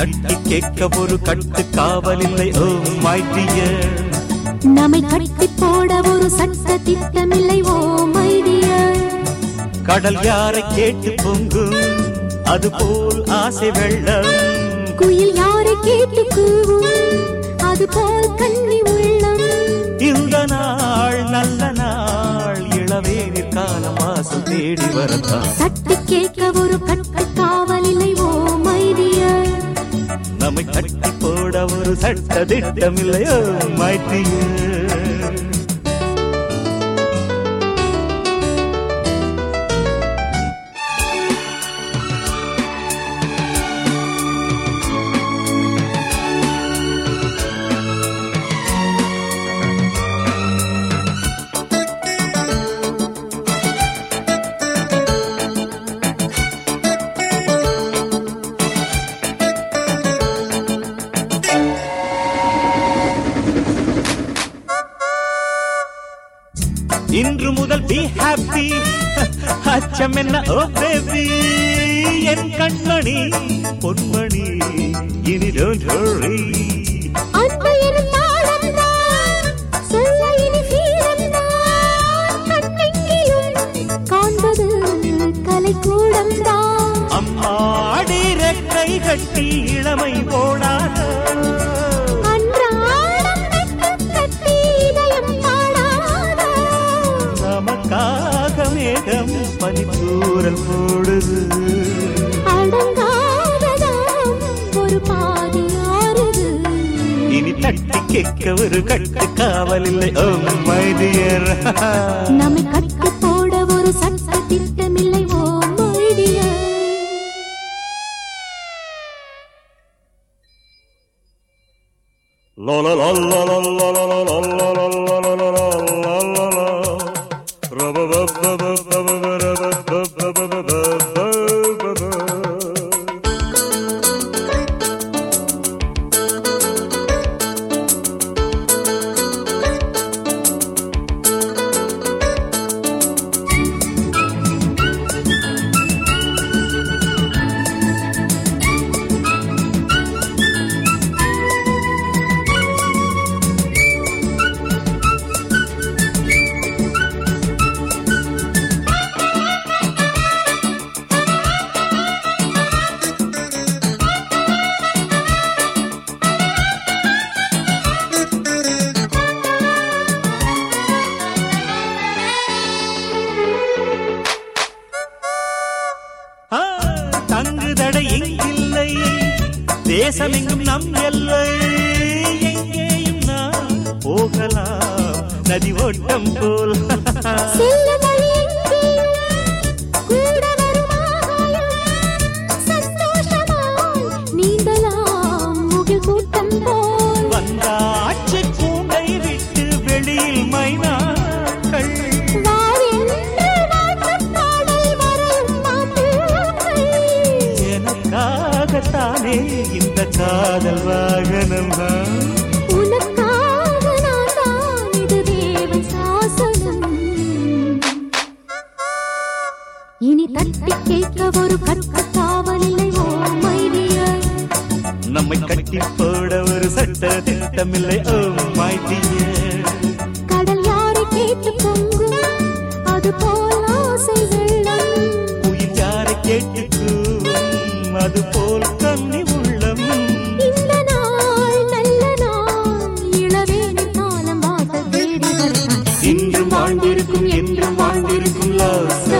தட்டி கேட்க ஒரு கட்டு காவல் இல்லை ஓ மை டியர் நம்மை கட்டி போட ஒரு சட்ட திட்டமில்லை ஓ மைடியர் கடல் யாரை கேட்டு பொங்கும் அது போல் ஆசை வெள்ளம் குயில் யாரை கேட்டு கூவும் அது போல் கண்ணி உள்ளம் இந்த நாள் நல்ல நாள் இளவேனில் காலம் வாசல் தேடி வரத்தான் தட்டி கேட்க ஒரு கட்டு காவலில்லை ஓ மைடியர் நம்மை கட்டி போட ஒரு சட்ட திட்டம் இல்லையோ மை டியர் இன்று முதல் பி ஹாப்பி அச்சம் என்ன ஓ பேபி என் கண்மணி பொன்மணி இனி டோன்ட் ஹரி அன்பு எனும் தாளம்தான், சொல்ல இனி வீரம்தான். கண்ணெங்கிலும் காண்பது கலைக்கூடம்தான். அம்மாடி ரெக்கை கட்டி இளமை போடாத அன்றாடம் கட்டு கட்டி இதயம் பாடாதா? நமக்காக மேகம் பனிப்பூரல் போடுது அடங்காததாம் ஒரு பாதி ஆறுது. இனி தட்டி கேட்க ஒரு கட்டு காவல் இல்லை ஓ மை டியர் நம்மை கட்டி போட ஒரு சட்ட திட்டமில்லை oh my dear La la la la la la la la la la la la la la la la la. Ra ba ba ba ba ba ba ba ra ba ba ba ba ba ba ba ba ba. ஆ, தங்கு தடை இங்கில்லை தேசமெங்கும் நம் எல்லை எங்கேயும் நாம் போகலாம் நதி ஓட்டம் போல் செல்ல வழி எங்கேயும் கூட வரும் ஆகாயம். சந்தோஷமாய் நீந்தலாம் முகில் கூட்டம் போல். வந்தாச்சு கூண்டை விட்டு வெளியில் மைனாக்கள் வாவென்று வாழ்த்துப் பாடல் வரும் மாப்பிள்ளைகள். எனக்காகத்தானே இந்த காதல் வாகனம் உனக்காக நான் தான் இது தேவன் சாசனம். இனி தட்டி கேட்க ஒரு கற்க காவலில்லை ஓ மைடியர் நம்மை கட்டி போட ஒரு சட்ட திட்டமில்லை ஓ மை டியர் கடல் யாரை கேட்டு பொங்கும் அது போல் ஆசை வெள்ளம் உயிர் யாரை கேட்டுக்கும் அது போல் கண்ணி உள்ளம் இந்த நாள் நல்ல நாள் இளவேனி காலம் வாசல் தேடி வருகிறான் இன்றும் வாழ்ந்திருக்கும் என்றும் வாழ்ந்திருக்கும் love